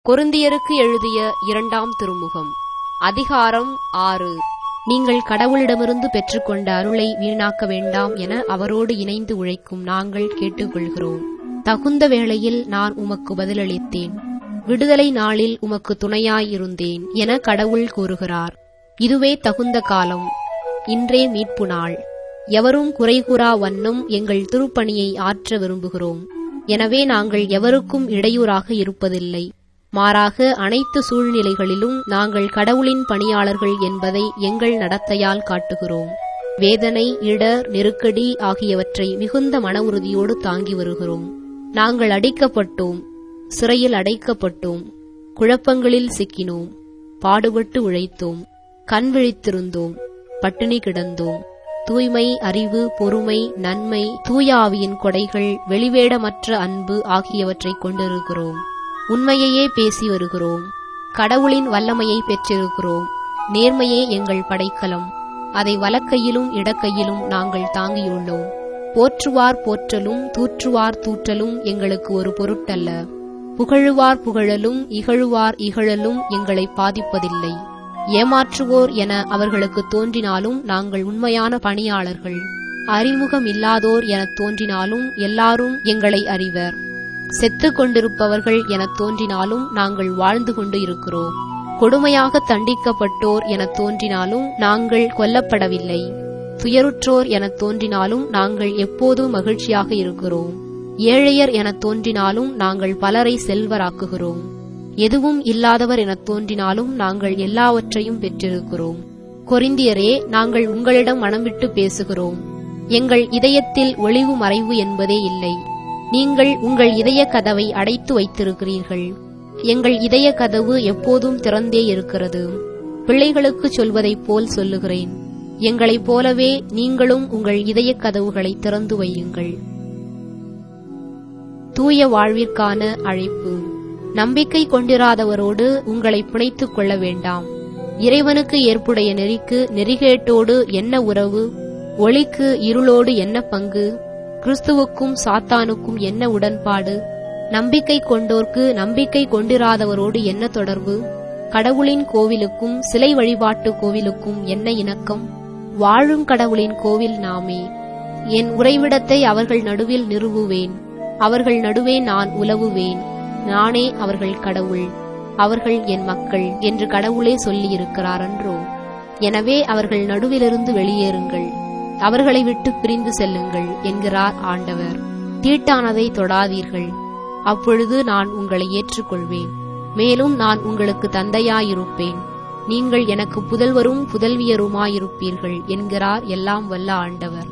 கொரிந்தியருக்கு எழுதிய இரண்டாம் திருமுகம் அதிகாரம் ஆறு நீங்கள் கடவுளிடமிருந்து பெற்றுக்கொண்ட அருளை வீணாக்க வேண்டாம் என அவரோடு இணைந்து உழைக்கும் நாங்கள் கேட்டுக்கொள்கிறோம் தகுந்த வேளையில் நான் உமக்கு பதிலளித்தேன் விடுதலை நாளில் உமக்கு துணையாயிருந்தேன் என கடவுள் கூறுகிறார் இதுவே தகுந்த காலம் இன்றே மீட்பு நாள் எவரும் குறைகூறா வண்ணம் எங்கள் திருப்பணியை ஆற்ற விரும்புகிறோம் எனவே நாங்கள் எவருக்கும் இடையூறாக இருப்பதில்லை மாறாக அனைத்து சூழ்நிலைகளிலும் நாங்கள் கடவுளின் பணியாளர்கள் என்பதை எங்கள் நடத்தையால் காட்டுகிறோம் வேதனை இடர் நெருக்கடி ஆகியவற்றை மிகுந்த மன உறுதியோடு தாங்கி வருகிறோம் நாங்கள் அடிக்கப்பட்டோம் சிறையில் அடைக்கப்பட்டோம் குழப்பங்களில் சிக்கினோம் பாடுபட்டு உழைத்தோம் கண் விழித்திருந்தோம் பட்டினி கிடந்தோம் தூய்மை அறிவு பொறுமை நன்மை தூய ஆவியின் கொடைகள் வெளிவேடமற்ற அன்பு ஆகியவற்றைக் கொண்டிருக்கிறோம் உண்மையையே பேசி வருகிறோம் கடவுளின் வல்லமையை பெற்றிருக்கிறோம் நேர்மையே எங்கள் படைக்கலம் அதை வலக்கையிலும் இடக்கையிலும் நாங்கள் தாங்கியுள்ளோம் போற்றுவார் போற்றலும் தூற்றுவார் தூற்றலும் எங்களுக்கு ஒரு பொருட்டல்ல புகழுவார் புகழலும் இகழுவார் இகழலும் எங்களை பாதிப்பதில்லை ஏமாற்றுவோர் என அவர்களுக்கு தோன்றினாலும் நாங்கள் உண்மையான பணியாளர்கள் அறிமுகம் இல்லாதோர் எனத் தோன்றினாலும் எல்லாரும் எங்களை அறிவர் செத்துக் கொண்டிருப்பவர்கள் எனத் தோன்றினாலும் நாங்கள் வாழ்ந்து கொண்டு இருக்கிறோம் கொடுமையாக தண்டிக்கப்பட்டோர் எனத் தோன்றினாலும் நாங்கள் கொல்லப்படவில்லை துயருற்றோர் எனத் தோன்றினாலும் நாங்கள் எப்போதும் மகிழ்ச்சியாக இருக்கிறோம் ஏழையர் எனத் தோன்றினாலும் நாங்கள் பலரை செல்வராக்குகிறோம் எதுவும் இல்லாதவர் எனத் தோன்றினாலும் நாங்கள் எல்லாவற்றையும் பெற்றிருக்கிறோம் கொரிந்தியரே நாங்கள் உங்களிடம் மனம் விட்டு பேசுகிறோம் எங்கள் இதயத்தில் ஒளிவு மறைவு என்பதே இல்லை நீங்கள் உங்கள் இதய கதவை அடைத்து வைத்திருக்கிறீர்கள் எங்கள் இதய கதவு எப்போதும் திறந்தே இருக்கிறது பிள்ளைகளுக்கு சொல்வதைப் போல் சொல்லுகிறேன் எங்களைப் போலவே நீங்களும் உங்கள் இதய கதவுகளை திறந்து வையுங்கள் தூய வாழ்விற்கான அழைப்பு நம்பிக்கை கொண்டிராதவரோடு உங்களை பிணைத்துக் கொள்ள வேண்டாம் இறைவனுக்கு ஏற்புடைய நெறிக்கு நெறிகேட்டோடு என்ன உறவு ஒளிக்கு இருளோடு என்ன பங்கு கிறிஸ்துவுக்கும் சாத்தானுக்கும் என்ன உடன்பாடு நம்பிக்கை கொண்டோர்க்கு நம்பிக்கை கொண்டிராதவரோடு என்ன தொடர்பு கடவுளின் கோவிலுக்கும் சிலை வழிபாட்டு கோவிலுக்கும் என்ன இணக்கம் வாழும் கடவுளின் கோவில் நாமே என் உறைவிடத்தை அவர்கள் நடுவில் நிறுவுவேன் அவர்கள் நடுவே நான் உலவுவேன் நானே அவர்கள் கடவுள் அவர்கள் என் மக்கள் என்று கடவுளே சொல்லியிருக்கிறார் அன்றோ எனவே அவர்கள் நடுவிலிருந்து வெளியேறுங்கள் அவர்களை விட்டு பிரிந்து செல்லுங்கள் என்கிறார் ஆண்டவர் தீட்டானதை தொடாதீர்கள் அப்பொழுது நான் உங்களை ஏற்றுக்கொள்வேன் மேலும் நான் உங்களுக்கு தந்தையாயிருப்பேன் நீங்கள் எனக்கு புதல்வரும் புதல்வியருமாயிருப்பீர்கள் என்கிறார் எல்லாம் வல்ல ஆண்டவர்